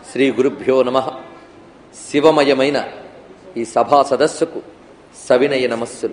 శ్రీ గురుభ్యో నమ శివమయమైన ఈ సభా సదస్సుకు సవినయ నమస్సులు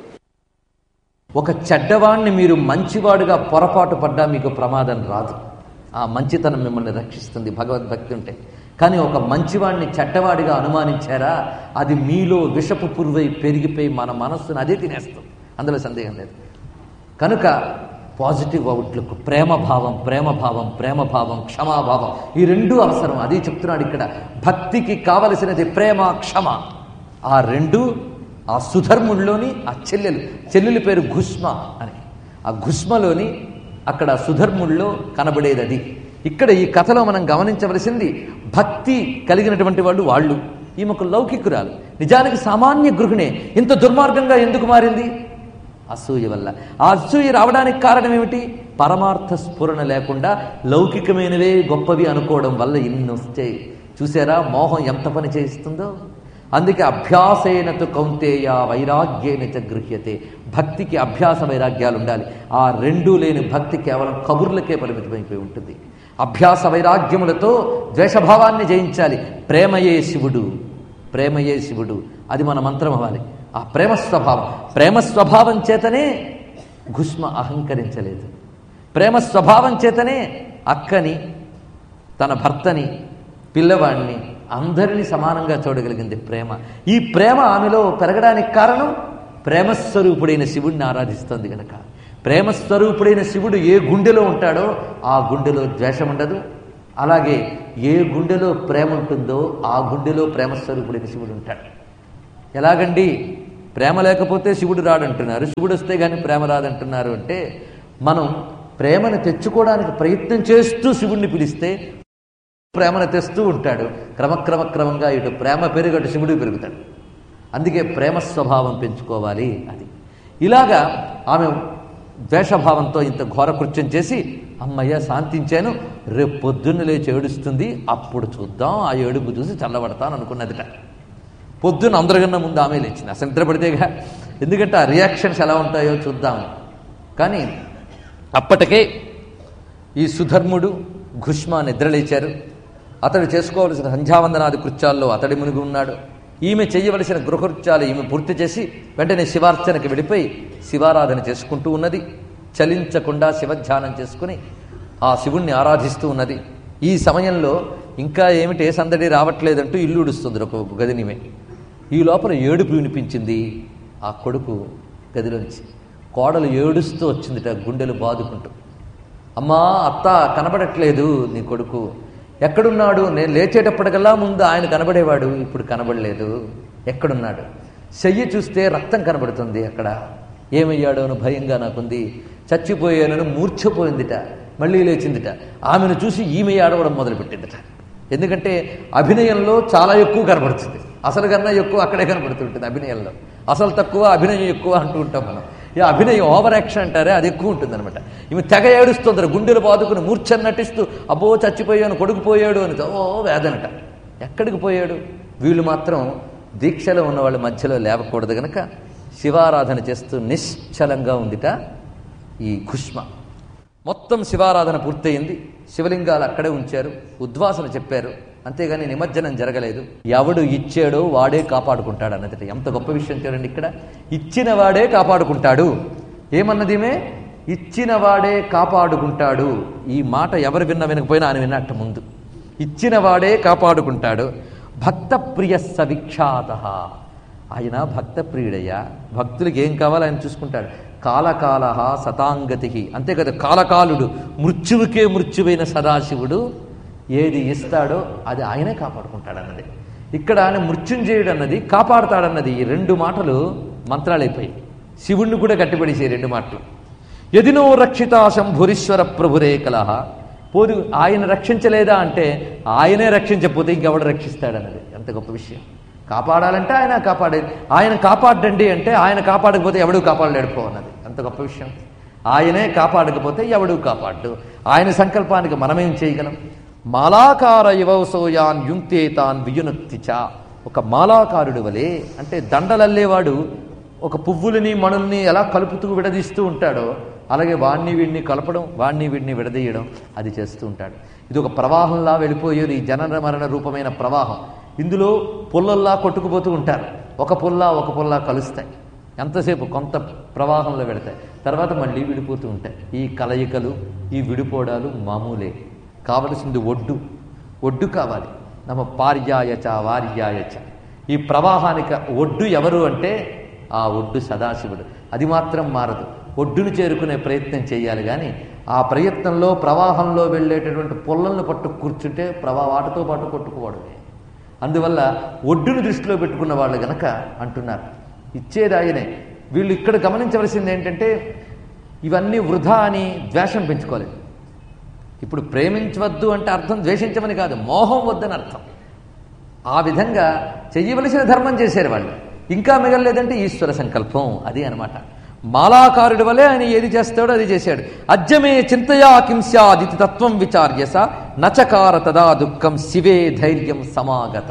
ఒక చెడ్డవాణ్ణి మీరు మంచివాడుగా పొరపాటు పడ్డా మీకు ప్రమాదం రాదు ఆ మంచితనం మిమ్మల్ని రక్షిస్తుంది భగవద్భక్తి ఉంటే కానీ ఒక మంచివాడిని చెడ్డవాడిగా అనుమానించారా అది మీలో విషపు పురువై పెరిగిపోయి మన మనస్సును అదే తినేస్తుంది అందులో సందేహం లేదు కనుక పాజిటివ్ అవుట్లుక్ ప్రేమ భావం ప్రేమ భావం ప్రేమ భావం క్షమాభావం ఈ రెండూ అవసరం అది చెప్తున్నాడు ఇక్కడ భక్తికి కావలసినది ప్రేమ క్షమ ఆ రెండు ఆ సుధర్ముడిలోని ఆ చెల్లెలు చెల్లెలి పేరు ఘుష్మ అని ఆ ఘుష్మలోని అక్కడ సుధర్ముడిలో కనబడేది అది ఇక్కడ ఈ కథలో మనం గమనించవలసింది భక్తి కలిగినటువంటి వాళ్ళు వాళ్ళు ఈమెకు లౌకికురాలు నిజానికి సామాన్య గృహిణే ఇంత దుర్మార్గంగా ఎందుకు మారింది అసూయ వల్ల ఆ అసూయ రావడానికి కారణం ఏమిటి పరమార్థ స్ఫురణ లేకుండా లౌకికమైనవే గొప్పవి అనుకోవడం వల్ల ఇన్ని వస్తాయి చూసారా మోహం ఎంత పని చేయిస్తుందో అందుకే అభ్యాసేనతు కౌంతేయ వైరాగ్యేన చ గృహ్యతే భక్తికి అభ్యాస వైరాగ్యాలు ఉండాలి ఆ రెండూ లేని భక్తి కేవలం కబుర్లకే పరిమితమైపోయి ఉంటుంది అభ్యాస వైరాగ్యములతో ద్వేషభావాన్ని జయించాలి ప్రేమయే శివుడు ప్రేమయే శివుడు అది మన మంత్రం అవ్వాలి ఆ ప్రేమ స్వభావం ప్రేమ స్వభావం చేతనే ఘుష్మ అహంకరించలేదు ప్రేమ స్వభావం చేతనే అక్కని తన భర్తని పిల్లవాడిని అందరినీ సమానంగా చూడగలిగింది ప్రేమ ఈ ప్రేమ ఆమెలో పెరగడానికి కారణం ప్రేమస్వరూపుడైన శివుడిని ఆరాధిస్తోంది గనక ప్రేమస్వరూపుడైన శివుడు ఏ గుండెలో ఉంటాడో ఆ గుండెలో ద్వేషం ఉండదు అలాగే ఏ గుండెలో ప్రేమ ఉంటుందో ఆ గుండెలో ప్రేమస్వరూపుడైన శివుడు ఉంటాడు ఎలాగండి ప్రేమ లేకపోతే శివుడు రాడంటున్నారు శివుడు వస్తే కానీ ప్రేమ రాదంటున్నారు అంటే మనం ప్రేమను తెచ్చుకోవడానికి ప్రయత్నం చేస్తూ శివుణ్ణి పిలిస్తే ప్రేమను తెస్తూ ఉంటాడు క్రమక్రమ క్రమంగా ఇటు ప్రేమ పెరుగటు శివుడు పెరుగుతాడు అందుకే ప్రేమ స్వభావం పెంచుకోవాలి అది ఇలాగా ఆమె ద్వేషభావంతో ఇంత ఘోర కృత్యం చేసి అమ్మయ్య శాంతించాను రేపు పొద్దున్న లేచి ఏడుస్తుంది అప్పుడు చూద్దాం ఆ ఏడుపు చూసి చల్లబడతాను అనుకున్నదిట పొద్దున్న అందరికన్నా ముందు ఆమె లేచింది అసలు నిద్రపడితేగా ఎందుకంటే ఆ రియాక్షన్స్ ఎలా ఉంటాయో చూద్దాం కానీ అప్పటికే ఈ సుధర్ముడు ఘుష్మ నిద్రలేచారు అతడు చేసుకోవలసిన సంధ్యావందనాది కృత్యాల్లో అతడి మునిగి ఉన్నాడు ఈమె చేయవలసిన గృహకృత్యాలు ఈమె పూర్తి చేసి వెంటనే శివార్చనకి వెళ్ళిపోయి శివారాధన చేసుకుంటూ ఉన్నది చలించకుండా శివధ్యానం చేసుకుని ఆ శివుణ్ణి ఆరాధిస్తూ ఉన్నది ఈ సమయంలో ఇంకా ఏమిటి ఏ సందడి రావట్లేదంటూ ఇల్లు ఉడుస్తుంది ఒక గదినిమే ఈ లోపల ఏడుపు వినిపించింది ఆ కొడుకు గదిలోంచి కోడలు ఏడుస్తూ వచ్చిందిట గుండెలు బాదుకుంటూ అమ్మా అత్త కనబడట్లేదు నీ కొడుకు ఎక్కడున్నాడు నేను లేచేటప్పటికల్లా ముందు ఆయన కనబడేవాడు ఇప్పుడు కనబడలేదు ఎక్కడున్నాడు చెయ్యి చూస్తే రక్తం కనబడుతుంది అక్కడ ఏమయ్యాడో అని భయంగా నాకుంది చచ్చిపోయానని మూర్ఛపోయిందిట మళ్ళీ లేచిందిట ఆమెను చూసి ఈమె ఆడవడం మొదలుపెట్టిందిట ఎందుకంటే అభినయంలో చాలా ఎక్కువ కనబడుతుంది అసలు కన్నా ఎక్కువ అక్కడే కనబడుతుంటుంది అభినయంలో అసలు తక్కువ అభినయం ఎక్కువ అంటూ ఉంటాం మనం ఈ అభినయం ఓవర్ యాక్షన్ అంటారే అది ఎక్కువ ఉంటుంది అనమాట ఈమె తెగ ఏడుస్తుంది గుండెలు బాదుకుని మూర్ఛని నటిస్తూ అబ్బో చచ్చిపోయాను కొడుకు పోయాడు అని ఓ వేదనట ఎక్కడికి పోయాడు వీళ్ళు మాత్రం దీక్షలో ఉన్న వాళ్ళ మధ్యలో లేవకూడదు గనక శివారాధన చేస్తూ నిశ్చలంగా ఉందిట ఈ ఘుష్మ మొత్తం శివారాధన పూర్తయింది శివలింగాలు అక్కడే ఉంచారు ఉద్వాసన చెప్పారు అంతేగాని నిమజ్జనం జరగలేదు ఎవడు ఇచ్చాడో వాడే కాపాడుకుంటాడు అన్నది ఎంత గొప్ప విషయం చూడండి ఇక్కడ ఇచ్చిన వాడే కాపాడుకుంటాడు ఏమన్నదిమే ఇచ్చిన వాడే కాపాడుకుంటాడు ఈ మాట ఎవరు విన్న వినకపోయినా ఆయన విన్నట్టు ముందు ఇచ్చిన వాడే కాపాడుకుంటాడు భక్త ప్రియ సవిఖ్యాత ఆయన భక్త ప్రియుడయ్యా భక్తులకి ఏం కావాలో ఆయన చూసుకుంటాడు కాలకాల సతాంగతి అంతే కదా కాలకాలుడు మృత్యువుకే మృత్యువైన సదాశివుడు ఏది ఇస్తాడో అది ఆయనే కాపాడుకుంటాడన్నది ఇక్కడ ఆయన మృత్యుంజయుడు అన్నది కాపాడుతాడన్నది ఈ రెండు మాటలు మంత్రాలైపోయి శివుణ్ణి కూడా కట్టిపడేసి ఈ రెండు మాటలు ఎదినో రక్షిత శంభురీశ్వర ప్రభురే కలహ పోదు ఆయన రక్షించలేదా అంటే ఆయనే రక్షించకపోతే ఇంకెవడు రక్షిస్తాడన్నది ఎంత గొప్ప విషయం కాపాడాలంటే ఆయన కాపాడేది ఆయన కాపాడండి అంటే ఆయన కాపాడకపోతే ఎవడు కాపాడలేడు పో అన్నది అంత గొప్ప విషయం ఆయనే కాపాడకపోతే ఎవడు కాపాడు ఆయన సంకల్పానికి మనమేం చేయగలం మాలాకార యువసోయాన్ యుంక్తే తాన్ వియునక్తిచ ఒక మాలాకారుడు వలె అంటే దండలల్లేవాడు ఒక పువ్వులని మణుల్ని ఎలా కలుపుతూ విడదీస్తూ ఉంటాడో అలాగే వాణ్ణి వీడిని కలపడం వాణ్ణి వీడిని విడదీయడం అది చేస్తూ ఉంటాడు ఇది ఒక ప్రవాహంలా వెళ్ళిపోయేది ఈ జనన మరణ రూపమైన ప్రవాహం ఇందులో పుల్లల్లా కొట్టుకుపోతూ ఉంటారు ఒక పుల్ల ఒక పుల్ల కలుస్తాయి ఎంతసేపు కొంత ప్రవాహంలో వెళతాయి తర్వాత మళ్ళీ విడిపోతూ ఉంటాయి ఈ కలయికలు ఈ విడిపోవడాలు మామూలే కావలసింది ఒడ్డు ఒడ్డు కావాలి నమ పార్యాయచ వార్యాయచ ఈ ప్రవాహానికి ఒడ్డు ఎవరు అంటే ఆ ఒడ్డు సదాశివుడు అది మాత్రం మారదు ఒడ్డును చేరుకునే ప్రయత్నం చేయాలి కానీ ఆ ప్రయత్నంలో ప్రవాహంలో వెళ్ళేటటువంటి పొల్లలను పట్టు కూర్చుంటే ప్రవా వాటితో పాటు కొట్టుకోవడమే అందువల్ల ఒడ్డును దృష్టిలో పెట్టుకున్న వాళ్ళు గనక అంటున్నారు ఇచ్చేది ఆయనే వీళ్ళు ఇక్కడ గమనించవలసింది ఏంటంటే ఇవన్నీ వృధా అని ద్వేషం పెంచుకోలేదు ఇప్పుడు ప్రేమించవద్దు అంటే అర్థం ద్వేషించమని కాదు మోహం వద్దని అర్థం ఆ విధంగా చెయ్యవలసిన ధర్మం చేశారు వాళ్ళు ఇంకా మిగలలేదంటే ఈశ్వర సంకల్పం అది అనమాట మాలాకారుడి వలె ఆయన ఏది చేస్తాడో అది చేశాడు అజ్జమే చింతయా కింస్యాదితి తత్వం విచార్యస నచకార తదా దుఃఖం శివే ధైర్యం సమాగత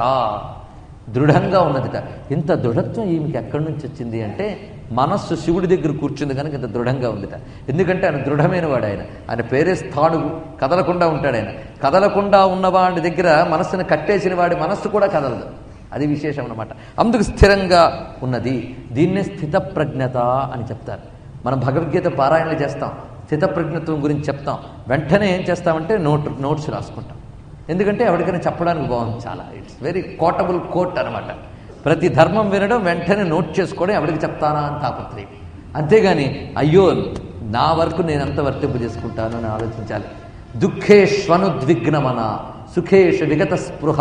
దృఢంగా ఉన్నదిట ఇంత దృఢత్వం ఈమెకి ఎక్కడి నుంచి వచ్చింది అంటే మనస్సు శివుడి దగ్గర కూర్చుంది కనుక ఇంత దృఢంగా ఉందిట ఎందుకంటే ఆయన దృఢమైన వాడు ఆయన ఆయన పేరే స్థాణువు కదలకుండా ఉంటాడు ఆయన కదలకుండా ఉన్నవాడి దగ్గర మనస్సును కట్టేసిన వాడి మనస్సు కూడా కదలదు అది విశేషం అన్నమాట అందుకు స్థిరంగా ఉన్నది దీన్నే స్థితప్రజ్ఞత అని చెప్తారు మనం భగవద్గీత పారాయణలు చేస్తాం స్థితప్రజ్ఞత్వం గురించి చెప్తాం వెంటనే ఏం చేస్తామంటే నోట్ నోట్స్ రాసుకుంటాం ఎందుకంటే ఎవరికైనా చెప్పడానికి బాగుంది చాలా ఇట్స్ వెరీ కోటబుల్ కోట్ అనమాట ప్రతి ధర్మం వినడం వెంటనే నోట్ చేసుకోవడం ఎవరికి చెప్తానా అని తాపత్రయం అంతేగాని అయ్యో నా వరకు నేను ఎంత వర్తింపు చేసుకుంటాను అని ఆలోచించాలి దుఃఖేష్వనుద్విగ్నమన సుఖేష్ విగత స్పృహ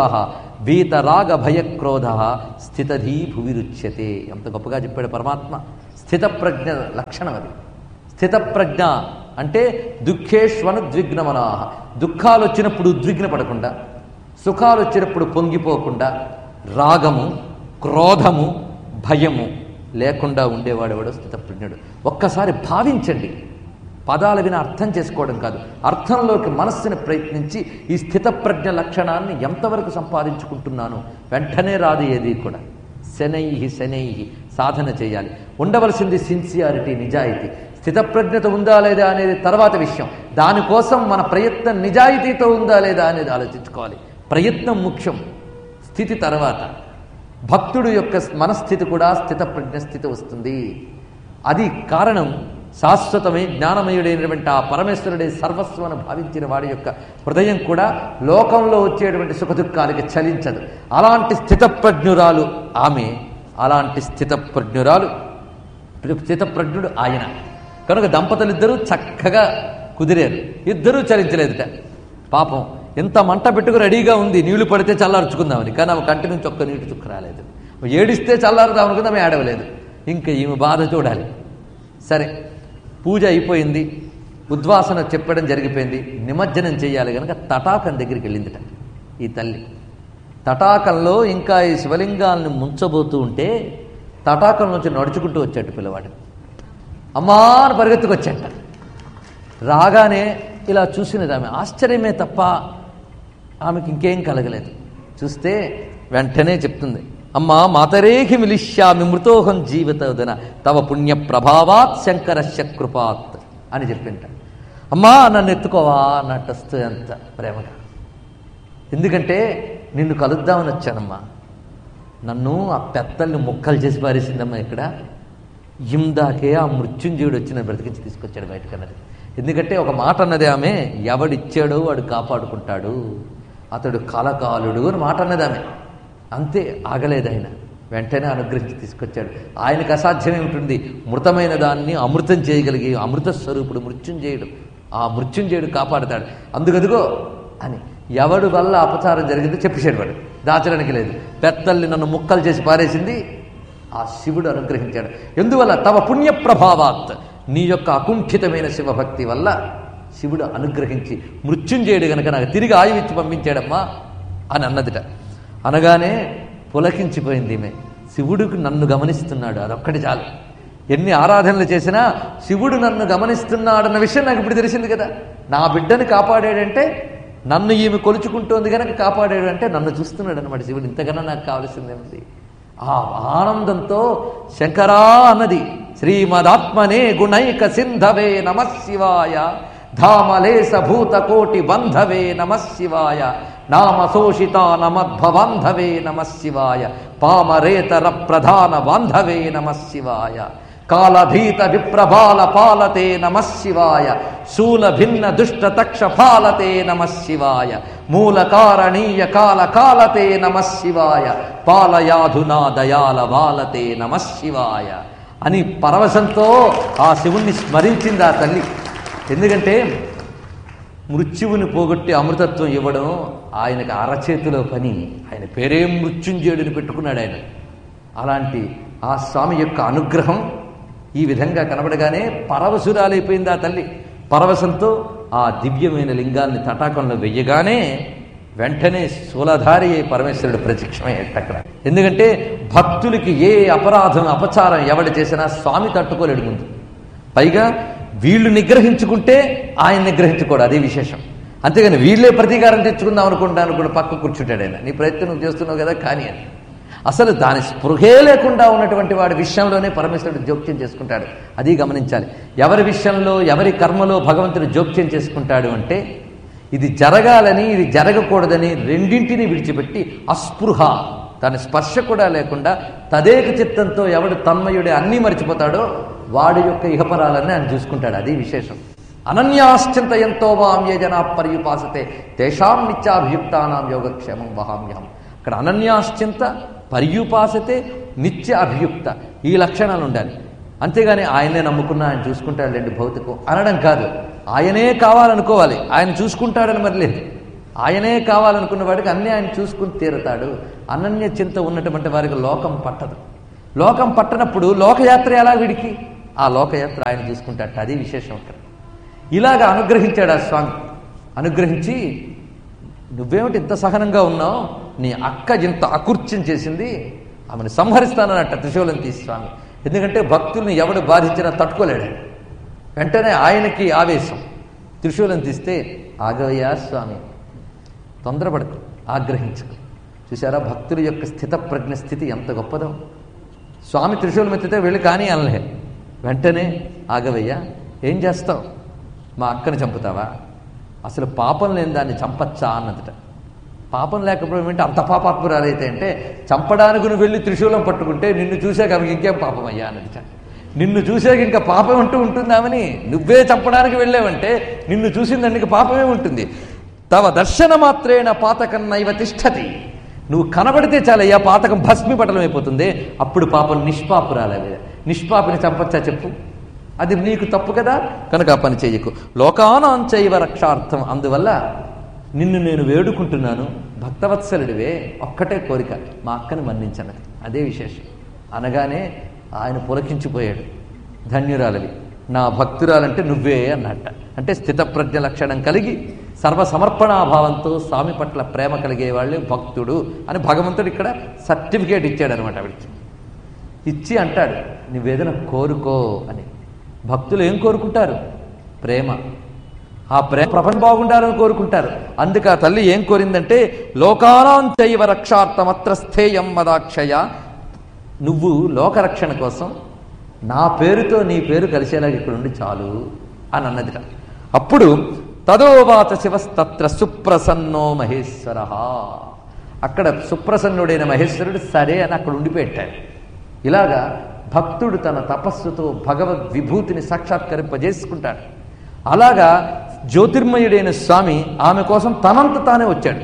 వీతరాగ భయక్రోధ స్థితధీ భువిరుచ్యతే ఎంత గొప్పగా చెప్పాడు పరమాత్మ స్థితప్రజ్ఞ లక్షణం అది స్థితప్రజ్ఞ అంటే దుఃఖేష్వనుద్విగ్నమనా దుఃఖాలు వచ్చినప్పుడు ఉద్విగ్న పడకుండా సుఖాలు వచ్చినప్పుడు పొంగిపోకుండా రాగము క్రోధము భయము లేకుండా ఉండేవాడెవడో స్థితప్రజ్ఞుడు ఒక్కసారి భావించండి పదాల విన అర్థం చేసుకోవడం కాదు అర్థంలోకి మనస్సుని ప్రయత్నించి ఈ స్థితప్రజ్ఞ లక్షణాన్ని ఎంతవరకు సంపాదించుకుంటున్నాను వెంటనే రాదు ఏది కూడా శనై శనై సాధన చేయాలి ఉండవలసింది సిన్సియారిటీ నిజాయితీ స్థితప్రజ్ఞత ఉందా లేదా అనేది తర్వాత విషయం దానికోసం మన ప్రయత్నం నిజాయితీతో ఉందా లేదా అనేది ఆలోచించుకోవాలి ప్రయత్నం ముఖ్యం స్థితి తర్వాత భక్తుడు యొక్క మనస్థితి కూడా స్థితప్రజ్ఞ స్థితి వస్తుంది అది కారణం శాశ్వతమై జ్ఞానమయుడైనటువంటి ఆ పరమేశ్వరుడే సర్వస్వను భావించిన వాడి యొక్క హృదయం కూడా లోకంలో వచ్చేటువంటి సుఖదుఖాలకి చలించదు అలాంటి స్థితప్రజ్ఞురాలు ఆమె అలాంటి స్థితప్రజ్ఞురాలు స్థితప్రజ్ఞుడు ఆయన కనుక దంపతులిద్దరూ చక్కగా కుదిరారు ఇద్దరూ చలించలేదుట పాపం ఎంత మంట పెట్టుకు రెడీగా ఉంది నీళ్లు పడితే చల్లార్చుకుందామని కానీ ఆమె కంటి నుంచి ఒక్క నీటి చుక్క రాలేదు ఏడిస్తే చల్లారుదాం అనుకుందాం ఆమె ఏడవలేదు ఇంకా ఈమె బాధ చూడాలి సరే పూజ అయిపోయింది ఉద్వాసన చెప్పడం జరిగిపోయింది నిమజ్జనం చేయాలి కనుక తటాకం దగ్గరికి వెళ్ళిందిట ఈ తల్లి తటాకంలో ఇంకా ఈ శివలింగాల్ని ముంచబోతూ ఉంటే తటాకం నుంచి నడుచుకుంటూ వచ్చాడు పిల్లవాడు అమ్మా అని పరిగెత్తుకొచ్చాట రాగానే ఇలా చూసినది ఆమె ఆశ్చర్యమే తప్ప ఆమెకి ఇంకేం కలగలేదు చూస్తే వెంటనే చెప్తుంది అమ్మా మాతరేహి మిలిష్యామి మృతోహం జీవితోదన తవ పుణ్య ప్రభావాత్ శంకరస్య కృపాత్ అని చెప్పింట అమ్మా నన్ను ఎత్తుకోవా అన్నట్టు వస్తుంది అంత ప్రేమగా ఎందుకంటే నిన్ను కలుద్దామని వచ్చానమ్మా నన్ను ఆ పెద్దల్ని ముక్కలు చేసి పారేసిందమ్మా ఇక్కడ ఇందాకే ఆ మృత్యుంజయుడు వచ్చిన బ్రతికించి తీసుకొచ్చాడు బయటకు అన్నది ఎందుకంటే ఒక మాట అన్నది ఆమె ఎవడిచ్చాడో వాడు కాపాడుకుంటాడు అతడు కలకాలుడు అని మాట అన్నది ఆమె అంతే ఆగలేదు ఆయన వెంటనే అనుగ్రహించి తీసుకొచ్చాడు ఆయనకు అసాధ్యం ఏమిటి మృతమైన దాన్ని అమృతం చేయగలిగి అమృత స్వరూపుడు మృత్యుంజయుడు ఆ మృత్యుంజయుడు కాపాడుతాడు అందుకదుగో అని ఎవడు వల్ల అపచారం జరిగిందో చెప్పేసాడు వాడు దాచడానికి లేదు పెద్దల్ని నన్ను ముక్కలు చేసి పారేసింది ఆ శివుడు అనుగ్రహించాడు ఎందువల్ల తవ పుణ్య ప్రభావాత్ నీ యొక్క అకుంఠితమైన శివభక్తి వల్ల శివుడు అనుగ్రహించి మృత్యుంజయుడు గనక నాకు తిరిగి ఆయువు ఇచ్చి పంపించాడమ్మా అని అన్నదిట అనగానే పులకించిపోయింది ఈమె శివుడికి నన్ను గమనిస్తున్నాడు అదొక్కటి చాలు ఎన్ని ఆరాధనలు చేసినా శివుడు నన్ను గమనిస్తున్నాడన్న విషయం నాకు ఇప్పుడు తెలిసింది కదా నా బిడ్డని కాపాడాడంటే నన్ను ఈమె కొలుచుకుంటోంది కనుక కాపాడాడు అంటే నన్ను చూస్తున్నాడు అనమాట శివుడు ఇంతకన్నా నాకు కావలసిందేమిటి ఆ ఆనందంతో శంకరా అన్నది శ్రీమదాత్మనే గుణైక సింధవే నమ శివాయ ధామలేశ భూత కోటి బంధవే నమ శివాయ నామ శోషిత నమద్భవాంధవే నమ శివాయ పామరేతర ప్రధాన బాంధవే నమ శివాయ కాలభీత విప్రబాల పాలతే నమ శివాయ శూల భిన్న దుష్ట తక్ష పాలతే నమ శివాయ మూల కారణీయ కాల కాలతే నమ శివాయ పాలయాధునా దయాల వాలతే నమ శివాయ అని పరవశంతో ఆ శివుణ్ణి స్మరించింది ఆ తల్లి ఎందుకంటే మృత్యువుని పోగొట్టి అమృతత్వం ఇవ్వడం ఆయనకు అరచేతిలో పని ఆయన పేరే మృత్యుంజయుడిని పెట్టుకున్నాడు ఆయన అలాంటి ఆ స్వామి యొక్క అనుగ్రహం ఈ విధంగా కనబడగానే పరవశురాలైపోయింది ఆ తల్లి పరవశంతో ఆ దివ్యమైన లింగాల్ని తటాకంలో వెయ్యగానే వెంటనే శూలధారి అయి పరమేశ్వరుడు ప్రత్యక్షమయ్యాడు అక్కడ ఎందుకంటే భక్తులకి ఏ అపరాధం అపచారం ఎవడు చేసినా స్వామి తట్టుకోలేడు ముందు పైగా వీళ్ళు నిగ్రహించుకుంటే ఆయన నిగ్రహించుకోడు అదే విశేషం అంతేగాని వీళ్ళే ప్రతీకారం తెచ్చుకుందాం అనుకుంటాను కూడా పక్క కూర్చుంటాడు ఆయన నీ ప్రయత్నం నువ్వు చేస్తున్నావు కదా కానీ అని అసలు దాని స్పృహే లేకుండా ఉన్నటువంటి వాడి విషయంలోనే పరమేశ్వరుడు జోక్యం చేసుకుంటాడు అది గమనించాలి ఎవరి విషయంలో ఎవరి కర్మలో భగవంతుడు జోక్యం చేసుకుంటాడు అంటే ఇది జరగాలని ఇది జరగకూడదని రెండింటిని విడిచిపెట్టి అస్పృహ దాని స్పర్శ కూడా లేకుండా తదేక చిత్తంతో ఎవడు తన్మయుడే అన్నీ మర్చిపోతాడో వాడి యొక్క ఇహపరాలన్నీ ఆయన చూసుకుంటాడు అది విశేషం అనన్యాశ్చింత ఎంతో వామ్య జనా పర్యుపాసతే తేషాం నిత్యాభియుక్తానాం యోగక్షేమం వహామ్యహం ఇక్కడ అనన్యాశ్చింత పర్యుపాసతే నిత్య అభియుక్త ఈ లక్షణాలు ఉండాలి అంతేగాని ఆయనే నమ్ముకున్నా ఆయన చూసుకుంటాడులేండి భౌతికం అనడం కాదు ఆయనే కావాలనుకోవాలి ఆయన చూసుకుంటాడని మరి లేదు ఆయనే కావాలనుకున్న వాడికి అన్నీ ఆయన చూసుకుని తీరుతాడు అనన్య చింత ఉన్నటువంటి వారికి లోకం పట్టదు లోకం పట్టనప్పుడు లోకయాత్ర ఎలా వీడికి ఆ లోకయాత్ర ఆయన చూసుకుంటాడు అది విశేషం అక్కడ ఇలాగ అనుగ్రహించాడు ఆ స్వామి అనుగ్రహించి నువ్వేమిటి ఇంత సహనంగా ఉన్నావు నీ అక్క ఇంత అకృత్యం చేసింది ఆమెను సంహరిస్తానన్నట్ట త్రిశూలం తీసి స్వామి ఎందుకంటే భక్తుల్ని ఎవడు బాధించినా తట్టుకోలేడు వెంటనే ఆయనకి ఆవేశం త్రిశూలం తీస్తే ఆగవయ్యా స్వామి తొందరపడకు ఆగ్రహించకు చూసారా భక్తుల యొక్క స్థిత ప్రజ్ఞ స్థితి ఎంత గొప్పదో స్వామి త్రిశూలం ఎత్తితే వెళ్ళి కానీ అనలే వెంటనే ఆగవయ్యా ఏం చేస్తావు మా అక్కని చంపుతావా అసలు పాపం లేని దాన్ని చంపచ్చా అన్నదట పాపం లేకపోవడం ఏంటి అంత పాపాత్మురాలైతే అంటే చంపడానికి నువ్వు వెళ్ళి త్రిశూలం పట్టుకుంటే నిన్ను చూసాక ఆమెకి ఇంకేం పాపం అయ్యా అన్నదిట నిన్ను చూసాక ఇంకా పాపం అంటూ ఉంటుందామని నువ్వే చంపడానికి వెళ్ళావంటే నిన్ను చూసిందానికి పాపమే ఉంటుంది తవ దర్శన మాత్రేణ పాతకం నైవ తిష్టతి నువ్వు కనబడితే చాలయ్యా పాతకం భస్మీపటలం అయిపోతుంది అప్పుడు పాపం నిష్పాపురాలే నిష్పాపిని చంపచ్చా చెప్పు అది నీకు తప్పు కదా కనుక ఆ పని చెయ్యకు లోకానాం చైవ రక్షార్థం అందువల్ల నిన్ను నేను వేడుకుంటున్నాను భక్తవత్సలుడివే ఒక్కటే కోరిక మా అక్కని మన్నించనది అదే విశేషం అనగానే ఆయన పులకించిపోయాడు ధన్యురాలవి నా భక్తురాలంటే నువ్వే అన్నట్ట అంటే స్థితప్రజ్ఞ లక్షణం కలిగి సర్వసమర్పణాభావంతో స్వామి పట్ల ప్రేమ కలిగే వాళ్ళే భక్తుడు అని భగవంతుడు ఇక్కడ సర్టిఫికేట్ ఇచ్చాడు అనమాట ఆవిడికి ఇచ్చి అంటాడు నువ్వేదైనా కోరుకో అని భక్తులు ఏం కోరుకుంటారు ప్రేమ ఆ ప్రేమ ప్రపంచం బాగుండాలని కోరుకుంటారు అందుకే ఆ తల్లి ఏం కోరిందంటే లోకానాం చైవ రక్షార్థమత్ర స్థేయం మదాక్షయ నువ్వు లోకరక్షణ కోసం నా పేరుతో నీ పేరు కలిసేలాగా ఇక్కడ ఉండి చాలు అని అన్నదిట అప్పుడు తదోవాత శివస్తత్ర సుప్రసన్నో మహేశ్వర అక్కడ సుప్రసన్నుడైన మహేశ్వరుడు సరే అని అక్కడ ఉండిపెట్టాడు ఇలాగా భక్తుడు తన తపస్సుతో భగవద్ విభూతిని సాక్షాత్కరింపజేసుకుంటాడు అలాగా జ్యోతిర్మయుడైన స్వామి ఆమె కోసం తనంత తానే వచ్చాడు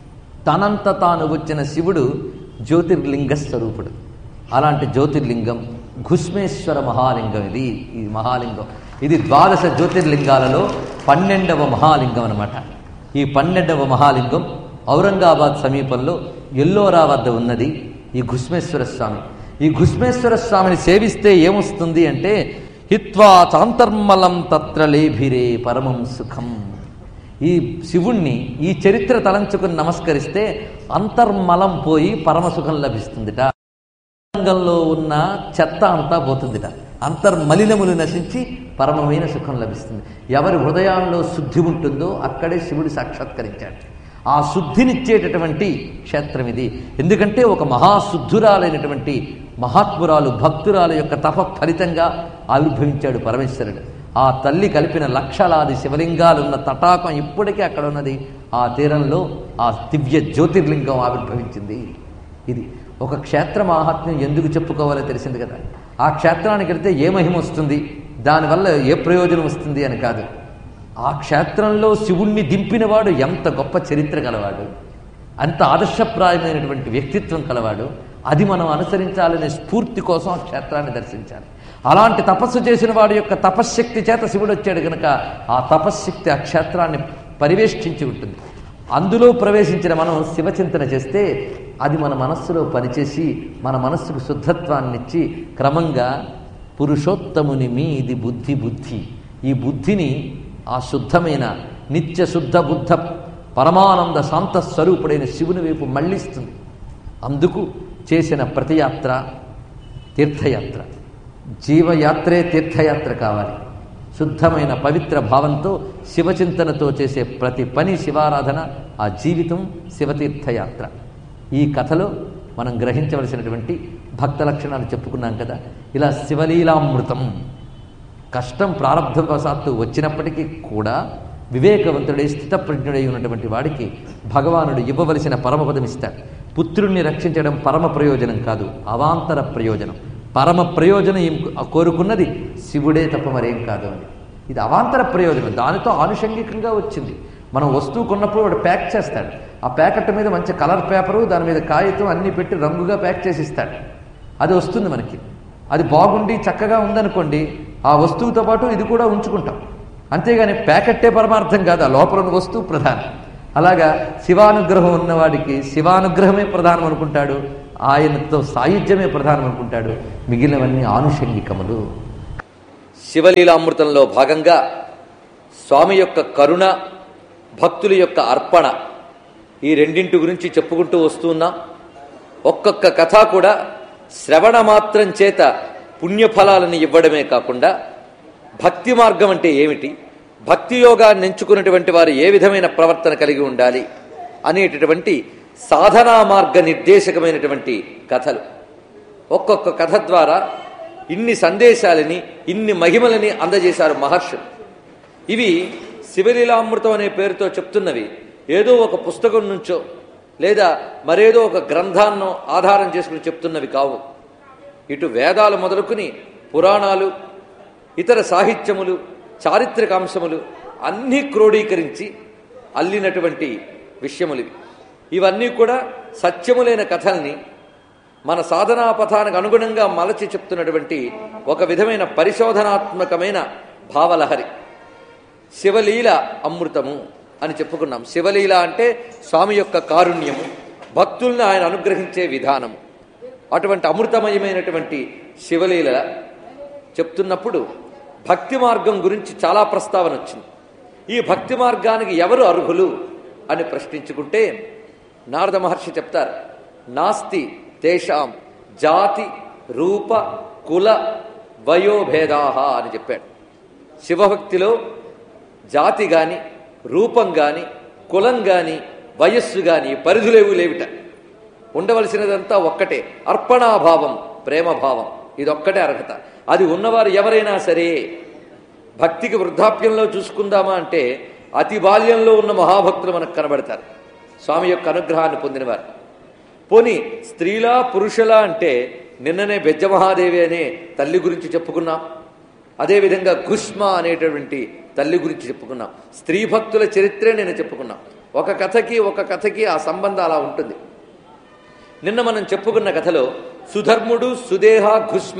తనంత తాను వచ్చిన శివుడు జ్యోతిర్లింగ స్వరూపుడు అలాంటి జ్యోతిర్లింగం ఘుష్మేశ్వర మహాలింగం ఇది ఈ మహాలింగం ఇది ద్వాదశ జ్యోతిర్లింగాలలో పన్నెండవ మహాలింగం అనమాట ఈ పన్నెండవ మహాలింగం ఔరంగాబాద్ సమీపంలో ఎల్లోరా వద్ద ఉన్నది ఈ ఘుష్మేశ్వర స్వామి ఈ ఘుష్మేశ్వర స్వామిని సేవిస్తే ఏమొస్తుంది అంటే హిత్వా చాంతర్మలం తత్ర లేభిరే పరమం సుఖం ఈ శివుణ్ణి ఈ చరిత్ర తలంచుకుని నమస్కరిస్తే అంతర్మలం పోయి పరమసుఖం లభిస్తుందిట రంగంలో ఉన్న చెత్త అంతా పోతుందిట అంతర్మలినములు నశించి పరమమైన సుఖం లభిస్తుంది ఎవరి హృదయాల్లో శుద్ధి ఉంటుందో అక్కడే శివుడు సాక్షాత్కరించాడు ఆ శుద్ధినిచ్చేటటువంటి క్షేత్రం ఇది ఎందుకంటే ఒక మహాశుద్ధురాలైనటువంటి మహాత్మురాలు భక్తురాలు యొక్క తప ఫలితంగా ఆవిర్భవించాడు పరమేశ్వరుడు ఆ తల్లి కలిపిన లక్షలాది శివలింగాలున్న తటాకం ఇప్పటికీ అక్కడ ఉన్నది ఆ తీరంలో ఆ దివ్య జ్యోతిర్లింగం ఆవిర్భవించింది ఇది ఒక క్షేత్ర మాహాత్మ్యం ఎందుకు చెప్పుకోవాలో తెలిసింది కదా ఆ క్షేత్రానికి వెళ్తే ఏ మహిమ వస్తుంది దానివల్ల ఏ ప్రయోజనం వస్తుంది అని కాదు ఆ క్షేత్రంలో శివుణ్ణి దింపినవాడు ఎంత గొప్ప చరిత్ర గలవాడు అంత ఆదర్శప్రాయమైనటువంటి వ్యక్తిత్వం కలవాడు అది మనం అనుసరించాలనే స్ఫూర్తి కోసం ఆ క్షేత్రాన్ని దర్శించాలి అలాంటి తపస్సు చేసిన వాడి యొక్క తపశ్శక్తి చేత శివుడు వచ్చాడు కనుక ఆ తపశ్శక్తి ఆ క్షేత్రాన్ని పరివేష్టించి ఉంటుంది అందులో ప్రవేశించిన మనం శివచింతన చేస్తే అది మన మనస్సులో పనిచేసి మన మనస్సుకు శుద్ధత్వాన్నిచ్చి క్రమంగా పురుషోత్తముని మీది బుద్ధి బుద్ధి ఈ బుద్ధిని ఆ శుద్ధమైన నిత్య శుద్ధ బుద్ధ పరమానంద శాంత స్వరూపుడైన శివుని వైపు మళ్ళిస్తుంది అందుకు చేసిన ప్రతియాత్ర తీర్థయాత్ర జీవయాత్రే తీర్థయాత్ర కావాలి శుద్ధమైన పవిత్ర భావంతో శివచింతనతో చేసే ప్రతి పని శివారాధన ఆ జీవితం శివతీర్థయాత్ర ఈ కథలో మనం గ్రహించవలసినటువంటి భక్త లక్షణాలు చెప్పుకున్నాం కదా ఇలా శివలీలామృతం కష్టం ప్రారంభవశాత్తు వచ్చినప్పటికీ కూడా వివేకవంతుడై స్థితప్రజ్ఞుడై ఉన్నటువంటి వాడికి భగవానుడు ఇవ్వవలసిన పరమపదం ఇస్తాడు పుత్రుణ్ణి రక్షించడం పరమ ప్రయోజనం కాదు అవాంతర ప్రయోజనం పరమ ప్రయోజనం ఏం కోరుకున్నది శివుడే తప్ప మరేం కాదు అని ఇది అవాంతర ప్రయోజనం దానితో ఆనుషంగికంగా వచ్చింది మనం వస్తువు కొన్నప్పుడు వాడు ప్యాక్ చేస్తాడు ఆ ప్యాకెట్ మీద మంచి కలర్ పేపరు దాని మీద కాగితం అన్నీ పెట్టి రంగుగా ప్యాక్ చేసి ఇస్తాడు అది వస్తుంది మనకి అది బాగుండి చక్కగా ఉందనుకోండి ఆ వస్తువుతో పాటు ఇది కూడా ఉంచుకుంటాం అంతేగాని ప్యాకెట్టే పరమార్థం కాదు ఆ లోపల ఉన్న వస్తువు ప్రధానం అలాగా శివానుగ్రహం ఉన్నవాడికి శివానుగ్రహమే ప్రధానం అనుకుంటాడు ఆయనతో సాయుధ్యమే ప్రధానం అనుకుంటాడు మిగిలినవన్నీ ఆనుషంగికములు శివలీలామృతంలో భాగంగా స్వామి యొక్క కరుణ భక్తుల యొక్క అర్పణ ఈ రెండింటి గురించి చెప్పుకుంటూ వస్తున్నాం ఒక్కొక్క కథ కూడా శ్రవణ మాత్రం చేత పుణ్యఫలాలను ఇవ్వడమే కాకుండా భక్తి మార్గం అంటే ఏమిటి భక్తి యోగాన్ని ఎంచుకున్నటువంటి వారు ఏ విధమైన ప్రవర్తన కలిగి ఉండాలి అనేటటువంటి సాధనా మార్గ నిర్దేశకమైనటువంటి కథలు ఒక్కొక్క కథ ద్వారా ఇన్ని సందేశాలని ఇన్ని మహిమలని అందజేశారు మహర్షులు ఇవి శివలీలామృతం అనే పేరుతో చెప్తున్నవి ఏదో ఒక పుస్తకం నుంచో లేదా మరేదో ఒక గ్రంథాన్నో ఆధారం చేసుకుని చెప్తున్నవి కావు ఇటు వేదాలు మొదలుకుని పురాణాలు ఇతర సాహిత్యములు చారిత్రక అంశములు అన్నీ క్రోడీకరించి అల్లినటువంటి విషయములు ఇవి ఇవన్నీ కూడా సత్యములైన కథల్ని మన సాధనా పథానికి అనుగుణంగా మలచి చెప్తున్నటువంటి ఒక విధమైన పరిశోధనాత్మకమైన భావలహరి శివలీల అమృతము అని చెప్పుకున్నాం శివలీల అంటే స్వామి యొక్క కారుణ్యము భక్తుల్ని ఆయన అనుగ్రహించే విధానము అటువంటి అమృతమయమైనటువంటి శివలీల చెప్తున్నప్పుడు భక్తి మార్గం గురించి చాలా ప్రస్తావన వచ్చింది ఈ భక్తి మార్గానికి ఎవరు అర్హులు అని ప్రశ్నించుకుంటే నారద మహర్షి చెప్తారు నాస్తి తేషాం జాతి రూప కుల వయోభేదాహ అని చెప్పాడు శివభక్తిలో జాతి గాని రూపం గాని కులం గాని వయస్సు గాని పరిధులేవు లేవిట ఉండవలసినదంతా ఒక్కటే అర్పణాభావం ప్రేమభావం ఇదొక్కటే అర్హత అది ఉన్నవారు ఎవరైనా సరే భక్తికి వృద్ధాప్యంలో చూసుకుందామా అంటే అతి బాల్యంలో ఉన్న మహాభక్తులు మనకు కనబడతారు స్వామి యొక్క అనుగ్రహాన్ని పొందినవారు పోని స్త్రీలా పురుషులా అంటే నిన్ననే బెజ్జమహాదేవి అనే తల్లి గురించి చెప్పుకున్నాం అదేవిధంగా గుష్మ అనేటటువంటి తల్లి గురించి చెప్పుకున్నాం స్త్రీ భక్తుల చరిత్రే నేను చెప్పుకున్నాం ఒక కథకి ఒక కథకి ఆ సంబంధం అలా ఉంటుంది నిన్న మనం చెప్పుకున్న కథలో సుధర్ముడు సుదేహ ఘుష్మ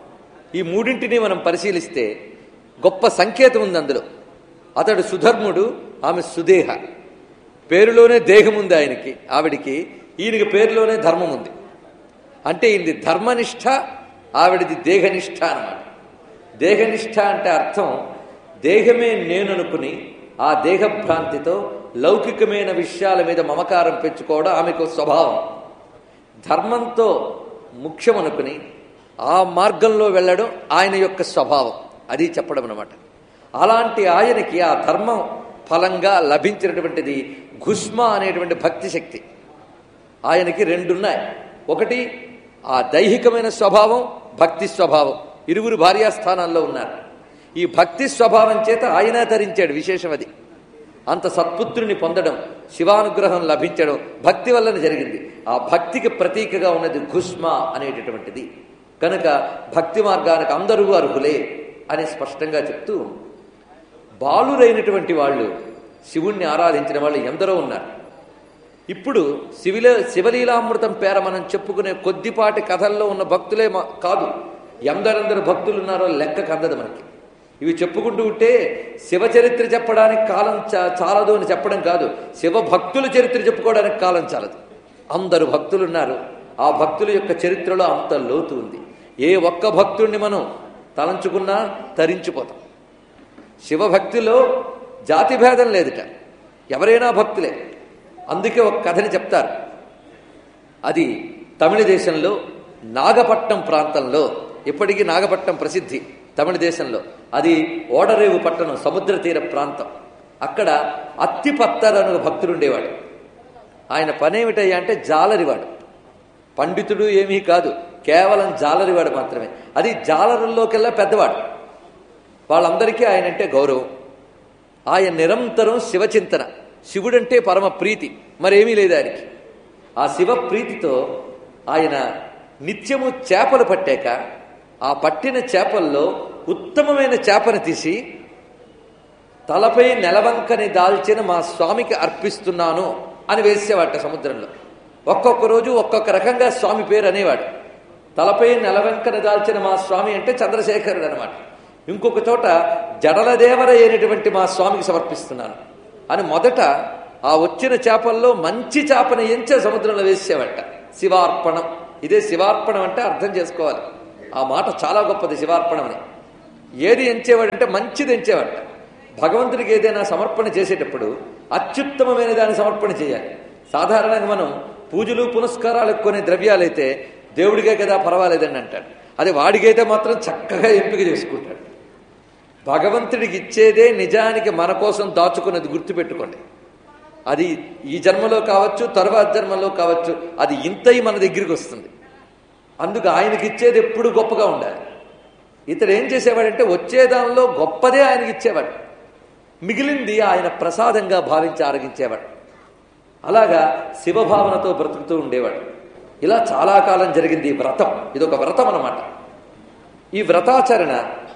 ఈ మూడింటిని మనం పరిశీలిస్తే గొప్ప సంకేతం ఉంది అందులో అతడు సుధర్ముడు ఆమె సుదేహ పేరులోనే దేహం ఉంది ఆయనకి ఆవిడికి ఈయనకి పేరులోనే ధర్మం ఉంది అంటే ఇది ధర్మనిష్ట ఆవిడది దేహనిష్ట అన్నమాట దేహనిష్ట అంటే అర్థం దేహమే నేననుకుని ఆ దేహభ్రాంతితో లౌకికమైన విషయాల మీద మమకారం పెంచుకోవడం ఆమెకు స్వభావం ధర్మంతో ముఖ్యం అనుకుని ఆ మార్గంలో వెళ్ళడం ఆయన యొక్క స్వభావం అది చెప్పడం అనమాట అలాంటి ఆయనకి ఆ ధర్మం ఫలంగా లభించినటువంటిది ఘుష్మ అనేటువంటి భక్తి శక్తి ఆయనకి రెండున్నాయి ఒకటి ఆ దైహికమైన స్వభావం భక్తి స్వభావం ఇరువురు భార్యాస్థానాల్లో ఉన్నారు ఈ భక్తి స్వభావం చేత ఆయన ధరించాడు విశేషం అది అంత సత్పుత్రుని పొందడం శివానుగ్రహం లభించడం భక్తి వల్లనే జరిగింది ఆ భక్తికి ప్రతీకగా ఉన్నది ఘుష్మ అనేటటువంటిది కనుక భక్తి మార్గానికి అందరూ అర్హులే అని స్పష్టంగా చెప్తూ బాలురైనటువంటి వాళ్ళు శివుణ్ణి ఆరాధించిన వాళ్ళు ఎందరో ఉన్నారు ఇప్పుడు శివిల శివలీలామృతం పేర మనం చెప్పుకునే కొద్దిపాటి కథల్లో ఉన్న భక్తులే మా- కాదు ఎందరెందరు భక్తులు ఉన్నారో లెక్క కందదు మనకి ఇవి చెప్పుకుంటూ ఉంటే శివ చరిత్ర చెప్పడానికి కాలం చా- చాలదు అని చెప్పడం కాదు శివ భక్తుల చరిత్ర చెప్పుకోవడానికి కాలం చాలదు అందరు భక్తులు ఉన్నారు ఆ భక్తుల యొక్క చరిత్రలో అంత లోతు ఉంది ఏ ఒక్క భక్తుడిని మనం తలంచుకున్నా తరించిపోతాం శివభక్తిలో జాతి భేదం లేదుట ఎవరైనా భక్తులే అందుకే ఒక కథని చెప్తారు అది తమిళ దేశంలో నాగపట్నం ప్రాంతంలో ఇప్పటికీ నాగపట్నం ప్రసిద్ధి తమిళ దేశంలో అది ఓడరేవు పట్టణం సముద్ర తీర ప్రాంతం అక్కడ అత్తిపత్తర్ అనే ఒక భక్తుడు ఉండేవాడు ఆయన పనేమిటయ్యా అంటే జాలరివాడు పండితుడు ఏమీ కాదు కేవలం జాలరివాడు మాత్రమే అది జాలరుల్లోకెల్లా పెద్దవాడు వాళ్ళందరికీ ఆయన అంటే గౌరవం ఆయన నిరంతరం శివచింతన శివుడంటే పరమ ప్రీతి మరేమీ లేదు ఆయనకి ఆ శివ ప్రీతితో ఆయన నిత్యము చేపలు పట్టాక ఆ పట్టిన చేపల్లో ఉత్తమమైన చేపను తీసి తలపై నెలవంకని దాల్చిన మా స్వామికి అర్పిస్తున్నాను అని వేసేవాట సముద్రంలో ఒక్కొక్క రోజు ఒక్కొక్క రకంగా స్వామి పేరు అనేవాడు తలపై నెలవంకని దాల్చిన మా స్వామి అంటే చంద్రశేఖరుడు అనమాట ఇంకొక చోట జడలదేవర అయినటువంటి మా స్వామికి సమర్పిస్తున్నాను అని మొదట ఆ వచ్చిన చేపల్లో మంచి చేపను ఎంచే సముద్రంలో వేసేవాట శివార్పణం ఇదే శివార్పణం అంటే అర్థం చేసుకోవాలి ఆ మాట చాలా గొప్పది శివార్పణం అని ఏది ఎంచేవాడంటే మంచిది ఎంచేవాట భగవంతుడికి ఏదైనా సమర్పణ చేసేటప్పుడు అత్యుత్తమమైన దాన్ని సమర్పణ చేయాలి సాధారణంగా మనం పూజలు పునస్కారాలు కొనే ద్రవ్యాలైతే దేవుడికే కదా పర్వాలేదని అంటాడు అది వాడికైతే మాత్రం చక్కగా ఎంపిక చేసుకుంటాడు భగవంతుడికి ఇచ్చేదే నిజానికి మన కోసం దాచుకున్నది గుర్తుపెట్టుకోండి అది ఈ జన్మలో కావచ్చు తర్వాత జన్మలో కావచ్చు అది ఇంతై మన దగ్గరికి వస్తుంది అందుకు ఆయనకి ఇచ్చేది ఎప్పుడు గొప్పగా ఉండాలి ఇతడు ఏం చేసేవాడంటే వచ్చే దానిలో గొప్పదే ఆయనకి ఇచ్చేవాడు మిగిలింది ఆయన ప్రసాదంగా భావించి ఆరగించేవాడు అలాగా శివభావనతో బ్రతుకుతూ ఉండేవాడు ఇలా చాలా కాలం జరిగింది ఈ వ్రతం ఇదొక వ్రతం అన్నమాట ఈ వ్రతాచరణ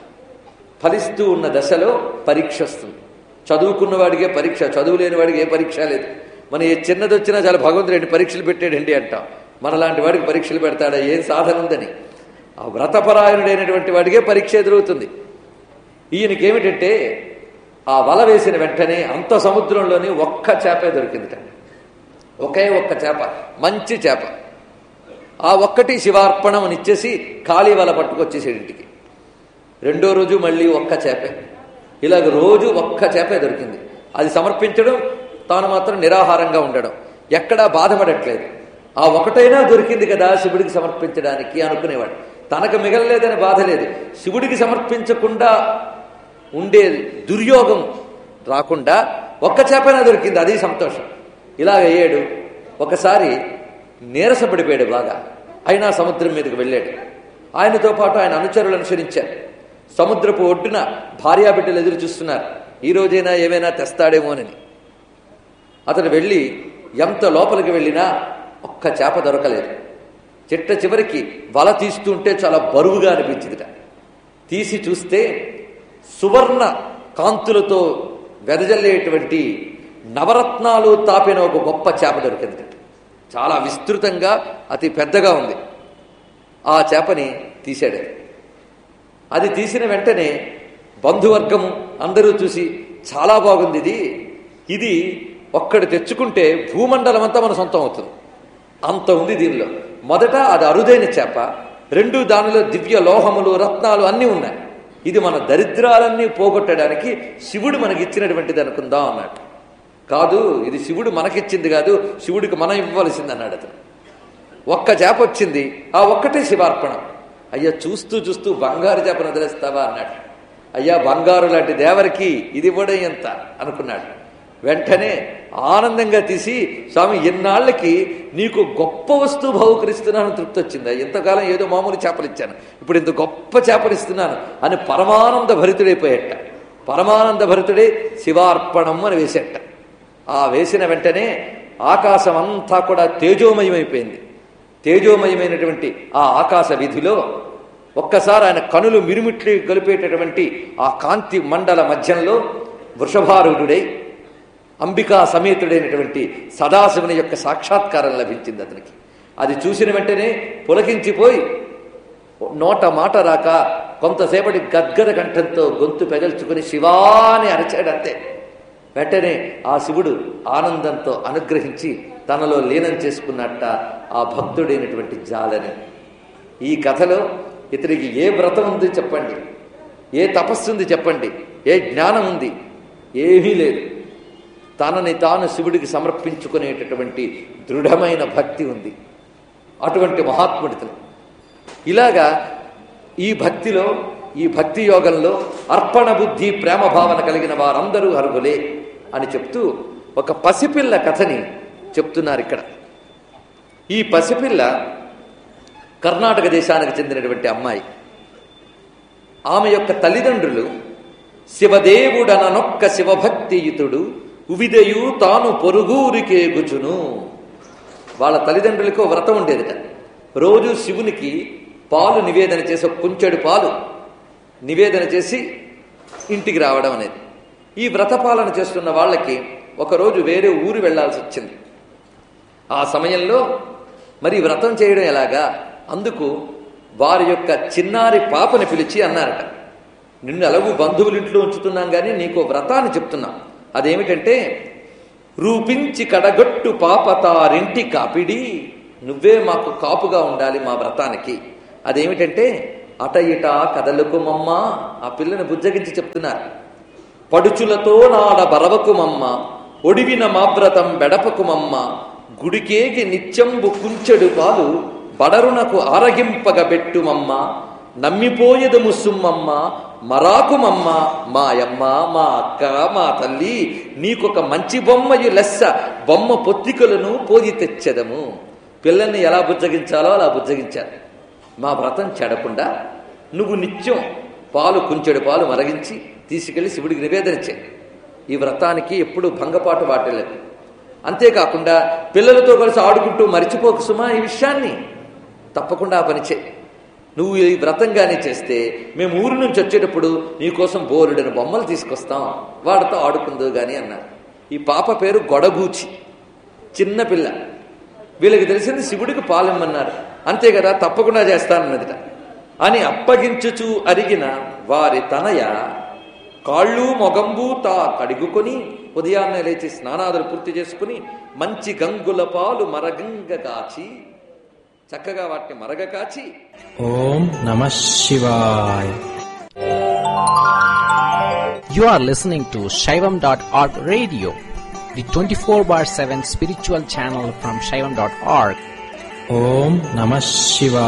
ఫలిస్తూ ఉన్న దశలో పరీక్ష వస్తుంది చదువుకున్న వాడికే పరీక్ష చదువు లేని వాడికి ఏ పరీక్ష లేదు మన ఏ చిన్నది వచ్చినా చాలా భగవంతుడు ఎన్ని పరీక్షలు పెట్టాడండి అంటాం మనలాంటి వాడికి పరీక్షలు పెడతాడా ఏం సాధన ఉందని ఆ వ్రతపరాయణుడైనటువంటి వాడికే పరీక్ష ఎదురవుతుంది ఈయనకేమిటంటే ఆ వల వేసిన వెంటనే అంత సముద్రంలోని ఒక్క చేపే దొరికిందిట ఒకే ఒక్క చేప మంచి చేప ఆ ఒక్కటి శివార్పణం అని ఇచ్చేసి ఖాళీ వల పట్టుకొచ్చేసాడు ఇంటికి రెండో రోజు మళ్ళీ ఒక్క చేపే ఇలాగ రోజు ఒక్క చేపే దొరికింది అది సమర్పించడం తాను మాత్రం నిరాహారంగా ఉండడం ఎక్కడా బాధపడట్లేదు ఆ ఒకటైనా దొరికింది కదా శివుడికి సమర్పించడానికి అనుకునేవాడు తనకు మిగలలేదని బాధ లేదు శివుడికి సమర్పించకుండా ఉండే దుర్యోగం రాకుండా ఒక్క చేపైనా దొరికింది అది సంతోషం ఇలాగ అయ్యాడు ఒకసారి నీరసపడిపోయాడు బాగా అయినా సముద్రం మీదకి వెళ్ళాడు ఆయనతో పాటు ఆయన అనుచరులు అనుసరించారు సముద్రపు ఒడ్డున భార్యాబిడ్డలు ఎదురు చూస్తున్నారు ఈ రోజైనా ఏమైనా తెస్తాడేమోనని అతను వెళ్ళి ఎంత లోపలికి వెళ్ళినా ఒక్క చేప దొరకలేదు చిట్ట చివరికి వల తీస్తుంటే చాలా బరువుగా అనిపించిందిట తీసి చూస్తే సువర్ణ కాంతులతో వెదజల్లేటువంటి నవరత్నాలు తాపిన ఒక గొప్ప చేప దొరికింది చాలా విస్తృతంగా అతి పెద్దగా ఉంది ఆ చేపని తీశాడు అది తీసిన వెంటనే బంధువర్గము అందరూ చూసి చాలా బాగుంది ఇది ఇది ఒక్కడు తెచ్చుకుంటే భూమండలం అంతా మన సొంతం అవుతుంది అంత ఉంది దీనిలో మొదట అది అరుదైన చేప రెండు దానిలో దివ్య లోహములు రత్నాలు అన్నీ ఉన్నాయి ఇది మన దరిద్రాలన్నీ పోగొట్టడానికి శివుడు మనకి ఇచ్చినటువంటిది అనుకుందాం అన్నాడు కాదు ఇది శివుడు మనకిచ్చింది కాదు శివుడికి మనం ఇవ్వవలసింది అన్నాడు అతను ఒక్క చేప వచ్చింది ఆ ఒక్కటే శివార్పణం అయ్యా చూస్తూ చూస్తూ బంగారు చేపను వదిలేస్తావా అన్నాడు అయ్యా బంగారు లాంటి దేవరికి ఇది ఇవ్వడం ఎంత అనుకున్నాడు వెంటనే ఆనందంగా తీసి స్వామి ఎన్నాళ్ళకి నీకు గొప్ప వస్తువు బహుకరిస్తున్నాను తృప్తి వచ్చిందా ఇంతకాలం ఏదో మామూలు చేపలు ఇచ్చాను ఇప్పుడు ఇంత గొప్ప చేపలు ఇస్తున్నాను అని పరమానంద భరితుడైపోయేట పరమానంద భరితుడే శివార్పణం అని వేసేట ఆ వేసిన వెంటనే ఆకాశం అంతా కూడా తేజోమయమైపోయింది తేజోమయమైనటువంటి ఆ ఆకాశ విధిలో ఒక్కసారి ఆయన కనులు మిరుమిట్లు గలిపేటటువంటి ఆ కాంతి మండల మధ్యంలో వృషభారూఢుడై అంబికా సమేతుడైనటువంటి సదాశివుని యొక్క సాక్షాత్కారం లభించింది అతనికి అది చూసిన వెంటనే పులకించిపోయి నోట మాట రాక కొంతసేపటి గద్గద కంఠంతో గొంతు పెగల్చుకుని శివాని అరచాడంతే వెంటనే ఆ శివుడు ఆనందంతో అనుగ్రహించి తనలో లీనం చేసుకున్నట్ట ఆ భక్తుడైనటువంటి జాలని ఈ కథలో ఇతనికి ఏ వ్రతం ఉంది చెప్పండి ఏ తపస్సు ఉంది చెప్పండి ఏ జ్ఞానం ఉంది ఏమీ లేదు తనని తాను శివుడికి సమర్పించుకునేటటువంటి దృఢమైన భక్తి ఉంది అటువంటి మహాత్ముడితను ఇలాగా ఈ భక్తిలో ఈ భక్తి యోగంలో అర్పణ బుద్ధి ప్రేమ భావన కలిగిన వారందరూ అర్హులే అని చెప్తూ ఒక పసిపిల్ల కథని చెప్తున్నారు ఇక్కడ ఈ పసిపిల్ల కర్ణాటక దేశానికి చెందినటువంటి అమ్మాయి ఆమె యొక్క తల్లిదండ్రులు శివదేవుడననొక్క శివభక్తియుతుడు ఉవిదయు తాను పొరుగురికేగుచును వాళ్ళ తల్లిదండ్రులకు ఓ వ్రతం ఉండేదిట రోజు శివునికి పాలు నివేదన చేసి ఒక కుంచెడు పాలు నివేదన చేసి ఇంటికి రావడం అనేది ఈ వ్రతపాలన చేస్తున్న వాళ్ళకి ఒకరోజు వేరే ఊరు వెళ్లాల్సి వచ్చింది ఆ సమయంలో మరి వ్రతం చేయడం ఎలాగా అందుకు వారి యొక్క చిన్నారి పాపని పిలిచి అన్నారట నిన్ను ఎలాగూ బంధువుల ఇంట్లో ఉంచుతున్నాం కానీ నీకు వ్రతాన్ని చెప్తున్నాం అదేమిటంటే రూపించి కడగొట్టు పాపతారింటి కాపిడి నువ్వే మాకు కాపుగా ఉండాలి మా వ్రతానికి అదేమిటంటే అట ఇట కదలకు మమ్మ ఆ పిల్లని బుజ్జగించి చెప్తున్నారు పడుచులతో నాడ బరవకుమమ్మ ఒడివిన మావ్రతం బెడపకుమమ్మ గుడికేగి నిత్యంబు కుంచెడు పాలు బడరునకు ఆరగింపగబెట్టుమమ్మ నమ్మిపోయదు ముస్సుమ్మమ్మ మరాకుమమ్మ మాయమ్మ మా అక్క మా తల్లి నీకొక మంచి బొమ్మయు లెస్స బొమ్మ పొత్తికలను పోయి తెచ్చెదము పిల్లల్ని ఎలా బుజ్జగించాలో అలా బుజ్జగించారు మా వ్రతం చెడకుండా నువ్వు నిత్యం పాలు కుంచెడు పాలు మరగించి తీసుకెళ్లి శివుడికి నివేదన చేయి ఈ వ్రతానికి ఎప్పుడు భంగపాటు వాటలేదు అంతేకాకుండా పిల్లలతో కలిసి ఆడుకుంటూ మరిచిపోకు సుమా ఈ విషయాన్ని తప్పకుండా ఆ పని చేయి నువ్వు ఈ వ్రతంగానే చేస్తే మేము ఊరు నుంచి వచ్చేటప్పుడు నీకోసం బోరుడని బొమ్మలు తీసుకొస్తాం వాడితో ఆడుకుందో గాని అన్నారు ఈ పాప పేరు గొడబూచి చిన్న పిల్ల వీళ్ళకి తెలిసింది శివుడికి పాలెమ్మన్నారు అంతే కదా తప్పకుండా చేస్తానన్నదిట అని అప్పగించుచు అరిగిన వారి తనయ కాళ్ళు మొగంబు తా కడుగుకొని ఉదయాన్నే లేచి స్నానాదులు పూర్తి చేసుకుని మంచి గంగుల పాలు మరగంగ కాచి చక్కగా వాటిని మరగ కాచి ఓం నమ శివాయ You are listening to Shaivam.org radio, the 24 bar 7 spiritual channel from Shaivam.org. ఓం నమ శివాయ